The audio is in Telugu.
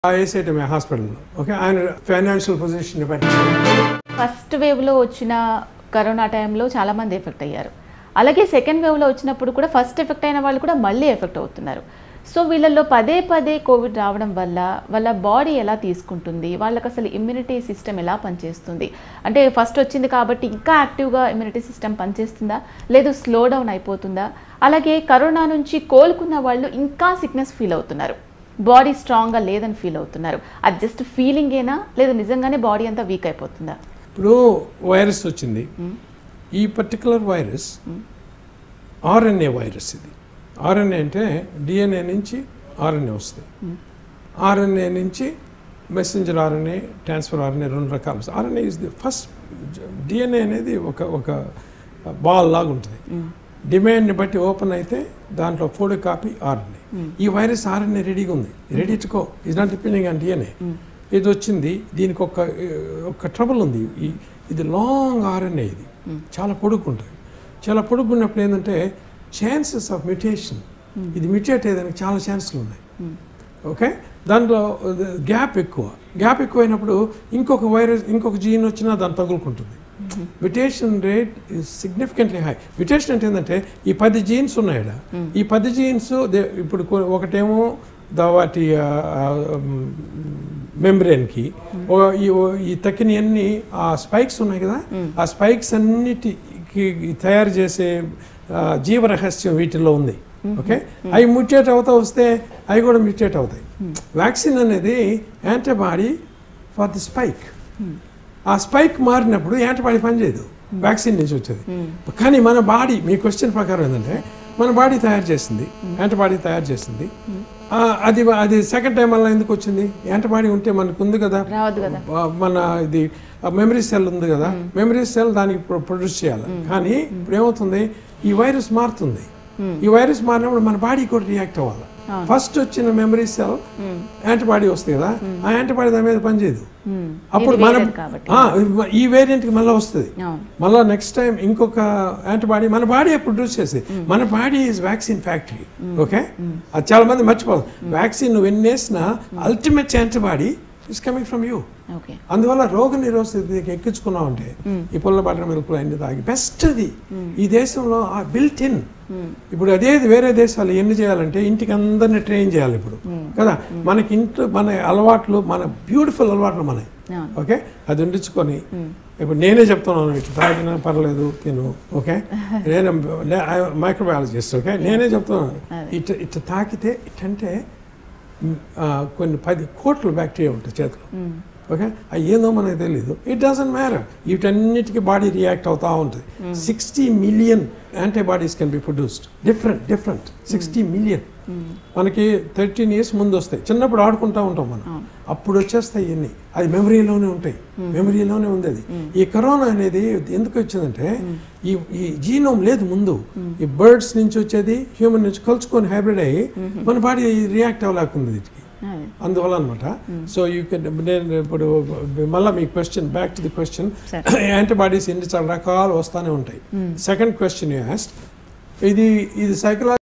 వేసేయటమే హాస్పిటల్లో ఓకే ఆయన ఫైనాన్షియల్ పొజిషన్ బట్టి ఫస్ట్ వేవ్లో వచ్చిన కరోనా టైంలో చాలామంది ఎఫెక్ట్ అయ్యారు అలాగే సెకండ్ వేవ్లో వచ్చినప్పుడు కూడా ఫస్ట్ ఎఫెక్ట్ అయిన వాళ్ళు కూడా మళ్ళీ ఎఫెక్ట్ అవుతున్నారు సో వీళ్ళల్లో పదే పదే కోవిడ్ రావడం వల్ల వాళ్ళ బాడీ ఎలా తీసుకుంటుంది వాళ్ళకి అసలు ఇమ్యూనిటీ సిస్టమ్ ఎలా పనిచేస్తుంది అంటే ఫస్ట్ వచ్చింది కాబట్టి ఇంకా యాక్టివ్గా ఇమ్యూనిటీ సిస్టమ్ పనిచేస్తుందా లేదు స్లో డౌన్ అయిపోతుందా అలాగే కరోనా నుంచి కోలుకున్న వాళ్ళు ఇంకా సిక్నెస్ ఫీల్ అవుతున్నారు బాడీ స్ట్రాంగ్గా లేదని ఫీల్ అవుతున్నారు అది జస్ట్ ఫీలింగేనా లేదా నిజంగానే బాడీ అంతా వీక్ అయిపోతుందా ఇప్పుడు వైరస్ వచ్చింది ఈ పర్టికులర్ వైరస్ ఆర్ఎన్ఏ వైరస్ ఇది ఆర్ఎన్ఏ అంటే డిఎన్ఏ నుంచి ఆర్ఎన్ఏ వస్తుంది ఆర్ఎన్ఏ నుంచి మెసెంజర్ ఆర్ఎన్ఏ ట్రాన్స్ఫర్ ఆర్ఎన్ఏ రెండు రకాలు RNA is the first DNA అనేది ఒక ఒక బాల్ లాగా ఉంటుంది డిమాండ్ని బట్టి ఓపెన్ అయితే దాంట్లో ఫోటో కాపీ ఆర్ఎన్ఏ ఈ వైరస్ ఆర్ఎన్ఏ రెడీగా ఉంది ready to go is not depending on DNA ఇది వచ్చింది దీనికి ఒక ఒక ట్రబుల్ ఉంది ఈ- ఇది లాంగ్ ఆర్ఎన్ఏ ఇది చాలా పొడుగుంటుంది చాలా పొడుగున్నప్పుడు ఏంటంటే ఛాన్సెస్ ఆఫ్ మ్యూటేషన్ ఇది మ్యూటేట్ అయ్యేదానికి చాలా ఛాన్సులు ఉన్నాయి ఓకే దాంట్లో గ్యాప్ ఎక్కువ గ్యాప్ ఎక్కువైనప్పుడు ఇంకొక వైరస్ ఇంకొక జీన్ వచ్చినా దాన్ని తగులుకుంటుంది mutation rate is significantly high mutation అంటే ఏంటంటే ఈ పది జీన్స్ ఉన్నాయి ఈడ. ఈ పది జీన్స్ ఇప్పుడు కొ- ఒకటేమో దా వాటి మెంబ్రెయిన్కి ఈ తక్కినవన్నీ ఆ స్పైక్స్ ఉన్నాయి కదా ఆ స్పైక్స్ అన్నిటికి తయారు చేసే ఆ, జీవరహస్యం వీటిల్లో ఉంది ఓకే అవి మ్యూటేట్ అవుతా వస్తే అవి కూడా మ్యూటేట్ అవుతాయి వ్యాక్సిన్ అనేది యాంటీబాడీ ఫర్ ది స్పైక్ ఆ స్పైక్ మారినప్పుడు యాంటీబాడీ పనిచేయదు వ్యాక్సిన్ నుంచి వచ్చేది కానీ మన బాడీ మీ క్వశ్చన్ ప్రకారం ఏంటంటే మన బాడీ తయారు చేసింది యాంటీబాడీ తయారు చేసింది ఆ, అది అది సెకండ్ టైం వల్ల ఎందుకు వచ్చింది యాంటీబాడీ ఉంటే మనకు ఉంది కదా రావద్దు కదా ఆ, మన ఇది మెమరీ సెల్ ఉంది కదా మెమరీ సెల్ దానికి ప్రొ- ప్రొడ్యూస్ చేయాలి కానీ ఇప్పుడు ఏమవుతుంది ఈ వైరస్ మారుతుంది ఈ వైరస్ మారినప్పుడు మన బాడీ కూడా రియాక్ట్ అవ్వాలి ఫస్ట్ వచ్చిన మెమరీ సెల్ యాంటీబాడీ వస్తుంది కదా ఆ యాంటీబాడీ దాని మీద పనిచేయదు Hmm. అప్పుడు ఇది మనం వేరేది కాబట్టి ఆ, ఈ వేరియంట్కి మళ్ళీ వస్తుంది అవును మళ్ళీ నెక్స్ట్ టైం ఇంకొక యాంటీబాడీ మన బాడీ ప్రొడ్యూస్ చేసేది మన body is vaccine factory okay అది చాలా మంది మర్చిపోదు వ్యాక్సిన్ నువ్వు ఎన్ని వేసినా ultimate antibody is coming from you okay అందువల్ల రోగ నిరోధక ఎక్కించుకున్నావు అంటే ఈ పుల్ల బటర్ మిల్క్లు అన్ని తాగి బెస్ట్ అది ఈ దేశంలో ఆ బిల్ట్ ఇన్ ఇప్పుడు అదే వేరే దేశాలు ఎన్ని చేయాలంటే ఇంటికి అందరిని ట్రైన్ చేయాలి ఇప్పుడు కదా మనకి ఇంట్లో మన అలవాట్లు మన బ్యూటిఫుల్ అలవాట్లు మనవి అవును ఓకే అది ఉండించుకొని ఇప్పుడు నేనే చెప్తున్నాను ఇట్లా తాగినా పర్లేదు తిను ఓకే నేను మైక్రోబయాలజిస్ట్ ఓకే నేనే చెప్తున్నాను ఇట్లా ఇట్లా తాకితే ఇట్టంటే మ్, ఆ, కొన్ని పది కోట్ల బ్యాక్టీరియా ఉంటాయి చేతిలో ఓకే అవి ఏందో మనకు తెలియదు ఇట్ డజంట్ మ్యాటర్ వీటన్నిటికీ బాడీ రియాక్ట్ అవుతా ఉంటుంది sixty million antibodies can be produced different different sixty million మనకి థర్టీన్ ఇయర్స్ ముందు వస్తాయి చిన్నప్పుడు ఆడుకుంటా ఉంటాం మనం అప్పుడు వచ్చేస్తాయి ఇవన్నీ అది మెమరీలోనే ఉంటాయి మెమరీలోనే ఉంది అది ఈ కరోనా అనేది ఎందుకు వచ్చిందంటే ఈ ఈ జీనోమ్ లేదు ముందు ఈ బర్డ్స్ నుంచి వచ్చేది హ్యూమన్ నుంచి కలుసుకొని హైబ్రిడ్ అయ్యి మన బాడీ రియాక్ట్ అవ్వలేకుంది వీటికి అదే అందువల్ల అనమాట సో యూ కెన్ నేను ఇప్పుడు మళ్ళీ మీ question back to the question Sure. Antibodies ఎన్ని చాలా రకాలు వస్తూనే ఉంటాయి సెకండ్ క్వశ్చన్ యూ యాస్ట్ ఇది ఇది సైకలాజికల్